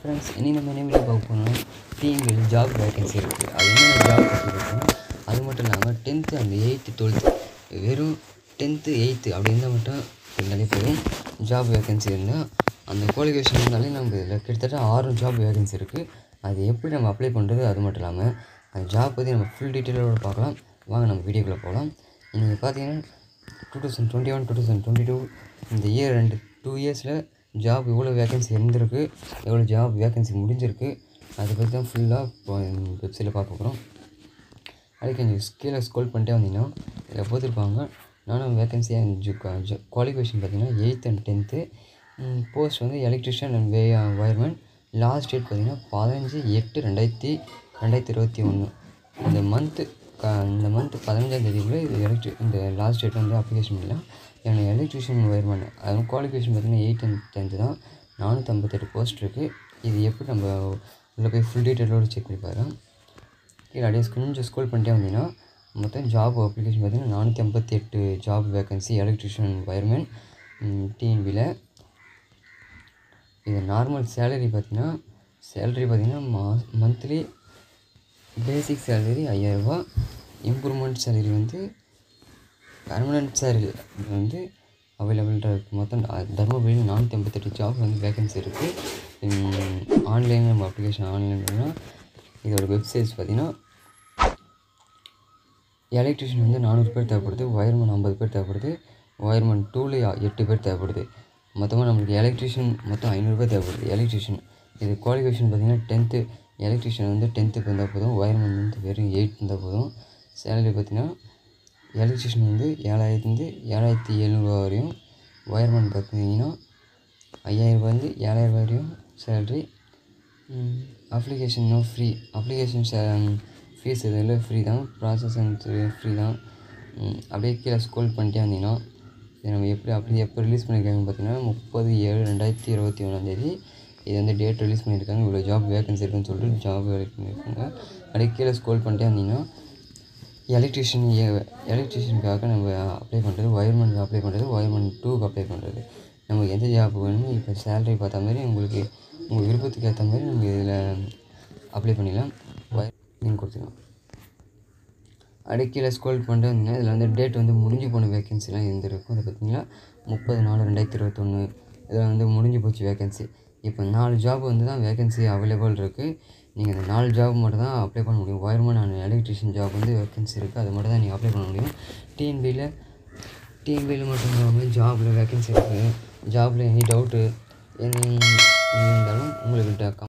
friends இனி நம்ம என்ன வீடியோ பார்க்க போனோம்னா டிஎன்பிஎல் ஜாப் வேகன்சி இருக்குது அது என்னென்ன ஜாப் பற்றி பார்க்கணும் அது மட்டும் இல்லாமல் டென்த்து அந்த எயித்து டுவெல்த்து வெறும் டென்த்து எயித்து அப்படி இருந்தால் மட்டும் இருந்தாலே போதும் ஜாப் வேகன்சி இருந்தால் அந்த குவாலிஃபிகேஷன் இருந்தாலே நம்ம இதில் கிட்டத்தட்ட ஆறு ஜாப் வேகன்சி இருக்குது அது எப்படி நம்ம அப்ளை பண்ணுறது அது மட்டும் இல்லாமல் அந்த ஜாப் பற்றி நம்ம ஃபுல் டீட்டெயிலோட பார்க்கலாம் வாங்க நம்ம வீடியோக்குள்ளே போகலாம் நீங்கள் பார்த்தீங்கன்னா two thousand twenty one two thousand twenty two இந்த இயர் ரெண்டு டூ இயர்ஸில் ஜாப் எவ்வளோ வேகன்சி இருந்திருக்கு எவ்வளோ ஜாப் வேகன்சி முடிஞ்சிருக்கு அதை பற்றி தான் ஃபுல்லாக இப்போ வெப்சைட்டில் பார்க்க போகிறோம் அதுக்கு கொஞ்சம் கீழே ஸ்க்ரோல் பண்ணிட்டே வந்தீங்கன்னா இதில் போட்டிருப்பாங்க நானும் வேகன்சியாக குவாலிஃபிகேஷன் பார்த்தீங்கன்னா எயித் அண்ட் டென்த்து போஸ்ட் வந்து எலக்ட்ரிஷியன் அண்ட் வே வயர்மேன் லாஸ்ட் டேட் பார்த்தீங்கன்னா பதினஞ்சு எட்டு ரெண்டாயிரத்தி ரெண்டாயிரத்தி இருபத்தி ஒன்று இந்த மந்த்து க இந்த மந்த் பதினஞ்சாம் தேதிக்குள்ளே இது எலக்ட்ரி இந்த லாஸ்ட் டேட் வந்து அப்ளிகேஷன் பண்ணலாம் எனக்கு எலக்ட்ரிஷியன் வயர்மேன் அது குவாலிஃபிகேஷன் பார்த்தீங்கன்னா எயிட் அண்ட் டென்த்து தான் நானூற்றி ஐம்பத்தெட்டு போஸ்ட் இருக்குது இது எப்படி நம்ம உள்ளே போய் ஃபுல் டீட்டெயிலோடு செக் பண்ணி பாருங்கள் கீழே அப்படியே கொஞ்சம் ஸ்க்ரோல் பண்ணிட்டே வந்தீங்கன்னா மொத்தம் ஜாப் அப்ளிகேஷன் பார்த்தீங்கன்னா நானூற்றி ஐம்பத்தி எட்டு ஜாப் வேகன்சி எலக்ட்ரிஷியன் வயர்மேன் டிஎன்பியில் இது நார்மல் சேலரி பார்த்தீங்கன்னா சேலரி பார்த்தீங்கன்னா மா மந்த்லி பேசிக் சேலரி ஐயாயிரரூபா இம்ப்ரூவ்மெண்ட் சேலரி வந்து பர்மனெண்ட் சேலரி வந்து அவைலபிளாக இருக்குது மொத்தம் தருமபுரியில் நானூற்றி ஐம்பத்தெட்டு ஜாப் வந்து வேகன்சி இருக்குது ஆன்லைன் நம்ம அப்ளிகேஷன் ஆன்லைன் பண்ணால் இதோட வெப்சைட்ஸ் பார்த்திங்கன்னா எலக்ட்ரிஷியன் வந்து நானூறு பேர் தேவைப்படுது ஒயர்மேன் ஐம்பது பேர் தேவைப்படுது ஒயர்மேன் டூவில் எட்டு பேர் தேவைப்படுது மொத்தமாக நம்மளுக்கு எலக்ட்ரிஷியன் மொத்தம் ஐநூறு பேர் தேவைப்படுது எலக்ட்ரிஷியன் இது குவாலிஃபிகேஷன் பார்த்திங்கன்னா டென்த்து எலக்ட்ரிஷியன் வந்து டென்த்துக்கு இருந்தால் போதும் ஒயர்மேன் வந்து வெறும் எயிட் இருந்தால் போதும் சேலரி பார்த்திங்கன்னா எலக்ட்ரிஷியன் வந்து ஏழாயிரத்துலேருந்து ஏழாயிரத்தி எழுநூறுவா வரையும் ஒயர்மேன் பார்த்தீங்கன்னா ஐயாயிரரூபா வந்து ஏழாயிரரூபா வரையும் salary application free application fees இதில் ஃப்ரீ தான் ப்ராசஸ் ஃப்ரீ தான் அப்படியே கீழே ஸ்க்ரோல் பண்ணிட்டே வந்தீங்கன்னா இதை நம்ம எப்படி அப்படி எப்போ ரிலீஸ் பண்ணியிருக்காங்கன்னு பார்த்தீங்கன்னா முப்பது ஏழு ரெண்டாயிரத்தி இருபத்தி ஒன்றாந்தேதி இது வந்து டேட் ரிலீஸ் பண்ணியிருக்காங்க இவ்வளோ ஜாப் வேகன்சி இருக்குன்னு சொல்லிட்டு ஜாப் வேலைக்கு பண்ணியிருக்காங்க அப்படியே கீழே ஸ்க்ரோல் பண்ணிட்டே வந்தீங்கன்னா எலக்ட்ரிஷியன் எலக்ட்ரிஷியனுக்காக நம்ம அப்ளை பண்ணுறது ஒயர்மேனுக்கு அப்ளை பண்ணுறது ஒயர்மேன் டூக்கு அப்ளை பண்ணுறது நமக்கு எந்த ஜாப் வேணுமோ இப்போ சேலரி பார்த்த மாதிரி உங்களுக்கு உங்கள் விருப்பத்துக்கு ஏற்ற மாதிரி நம்ம இதில் அப்ளை பண்ணிடலாம் ஒயர் நீங்கள் கொடுத்துக்கலாம் அப்படியே கீழே ஸ்க்ரோல் பண்ணிட்டு வந்தீங்கன்னா இதில் வந்து டேட் வந்து முடிஞ்சு போன வேகன்சிலாம் இருந்திருக்கும் அதை பார்த்தீங்கன்னா முப்பது நாலு ரெண்டாயிரத்தி இருபத்தொன்று இதில் வந்து முடிஞ்சு போச்சு வேகன்சி இப்போ நாலு ஜாப் வந்து தான் வேகன்சி அவைலபிள் இருக்குது நீங்கள் இந்த நாலு ஜாப் மட்டும் தான் அப்ளை பண்ண முடியும் ஒயர்மேன் அண்ட் எலக்ட்ரிஷியன் ஜாப் வந்து வேகன்சி இருக்குது அது மட்டும் தான் நீங்கள் அப்ளை பண்ண முடியும் டிஎன்பியில் டிஎன்பியில் மட்டும் இல்லாமல் ஜாபில் வேகன்சி இருக்குது ஜாபில் எனி டவுட்டு எனி இருந்தாலும் உங்களுக்கு